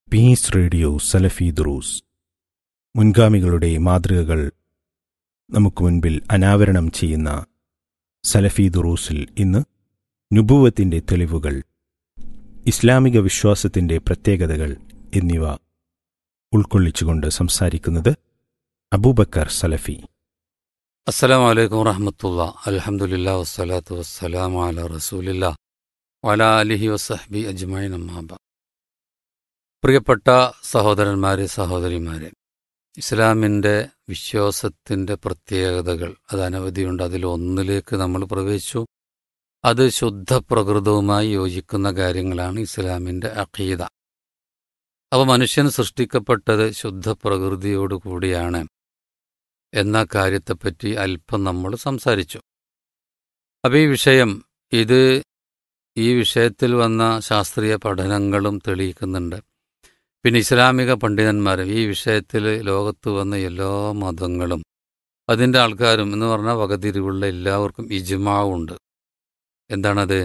piece radio സലഫി ദുറൂസ് മുൻഗാമികളുടെ മാതൃകകൾ നമുക്ക് മുൻപിൽ അനാവരണം ചെയ്യുന്ന സലഫി ദുറൂസിൽ ഇന്ന് നുബുവത്തിന്റെ തെളിവുകൾ ഇസ്ലാമിക വിശ്വാസത്തിന്റെ പ്രത്യേകതകൾ എന്നിവ ഉൾക്കൊള്ളിച്ചുകൊണ്ട് സംസാരിക്കുന്നത് അബൂബക്കർ സലഫി അസ്സലാമു അലൈക്കും വറഹമത്തുള്ള അൽഹംദുലില്ലാ വസ്സലാത്തു വസ്സലാമു അല റസൂലില്ല വല അലിഹി വസഹബി അജ്മൈൻ അമ്മാബ പ്രിയപ്പെട്ട സഹോദരന്മാരെ സഹോദരിമാരെ ഇസ്ലാമിൻ്റെ വിശ്വാസത്തിൻ്റെ പ്രത്യേകതകൾ അത് അനവധിയുണ്ട് അതിൽ ഒന്നിലേക്ക് നമ്മൾ പ്രവേശിച്ചു അത് ശുദ്ധ പ്രകൃതവുമായി യോജിക്കുന്ന കാര്യങ്ങളാണ് ഇസ്ലാമിൻ്റെ അഖീദ അപ്പോൾ മനുഷ്യൻ സൃഷ്ടിക്കപ്പെട്ടത് ശുദ്ധ പ്രകൃതിയോടുകൂടിയാണ് എന്ന കാര്യത്തെപ്പറ്റി അല്പം നമ്മൾ സംസാരിച്ചു അപ്പോൾ ഈ വിഷയം ഇത് ഈ വിഷയത്തിൽ വന്ന ശാസ്ത്രീയ പഠനങ്ങളും തെളിയിക്കുന്നുണ്ട് പിന്നെ ഇസ്ലാമിക പണ്ഡിതന്മാരും ഈ വിഷയത്തിൽ ലോകത്ത് വന്ന എല്ലാ മതങ്ങളും അതിൻ്റെ ആൾക്കാരും എന്ന് പറഞ്ഞാൽ വകതിരിവുള്ള എല്ലാവർക്കും ഇജ്മാവുണ്ട് എന്താണത്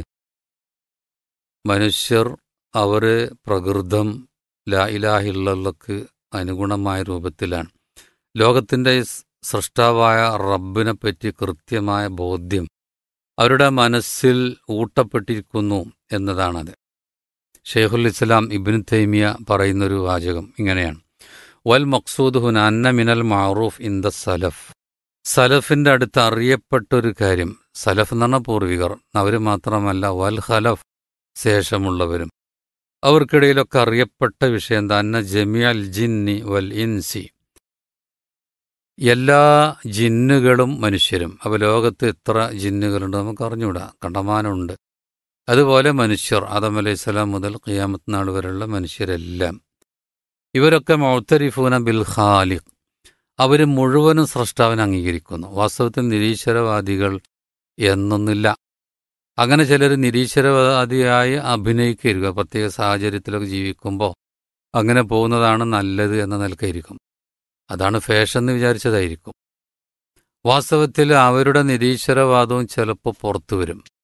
മനുഷ്യർ അവർ പ്രകൃതം ലാ ഇലാഹിള്ളക്ക് അനുഗുണമായ രൂപത്തിലാണ് ലോകത്തിൻ്റെ സൃഷ്ടാവായ റബ്ബിനെ പറ്റി കൃത്യമായ ബോധ്യം അവരുടെ മനസ്സിൽ ഊട്ടപ്പെട്ടിരിക്കുന്നു എന്നതാണത് ഷെയ്ഖുൽ ഇസ്ലാം ഇബിൻ തൈമിയ പറയുന്നൊരു വാചകം ഇങ്ങനെയാണ് വൽ മക്സൂദ് ഹുൻ അന്ന മിനൽ മാറൂഫ് ഇൻ ദ സലഫ് സലഫിൻ്റെ അടുത്ത് അറിയപ്പെട്ടൊരു കാര്യം സലഫ് എന്ന് പറഞ്ഞ പൂർവികർ അവർ മാത്രമല്ല വൽ ഖലഫ് ശേഷമുള്ളവരും അവർക്കിടയിലൊക്കെ അറിയപ്പെട്ട വിഷയം എന്താ അന്ന ജമിയൽ ജിന്നി വൽ ഇൻസി എല്ലാ ജിന്നുകളും മനുഷ്യരും അപ്പോൾ ലോകത്ത് എത്ര ജിന്നുകളുണ്ട് നമുക്ക് അറിഞ്ഞുകൂടാ കണ്ടമാനമുണ്ട് അതുപോലെ മനുഷ്യർ ആദം അലൈഹിസ്സലാം മുതൽ ഖിയാമത്ത് നാൾ വരെയുള്ള മനുഷ്യരെല്ലാം ഇവരൊക്കെ മൗത്തരിഫൂന ബിൽ ഖാലിഖ് അവർ മുഴുവനും സ്രഷ്ടാവിനെ അംഗീകരിക്കുന്നു വാസ്തവത്തിൽ നിരീശ്വരവാദികൾ എന്നൊന്നില്ല അങ്ങനെ ചിലർ നിരീശ്വരവാദിയായി അഭിനയിക്കുക പ്രത്യേക സാഹചര്യത്തിലൊക്കെ ജീവിക്കുമ്പോൾ അങ്ങനെ പോകുന്നതാണ് നല്ലത് എന്ന നിലക്കായിരിക്കും അതാണ് ഫാഷൻ എന്ന് വിചാരിച്ചതായിരിക്കും വാസ്തവത്തിൽ അവരുടെ നിരീശ്വരവാദവും ചിലപ്പോൾ പുറത്തു വരും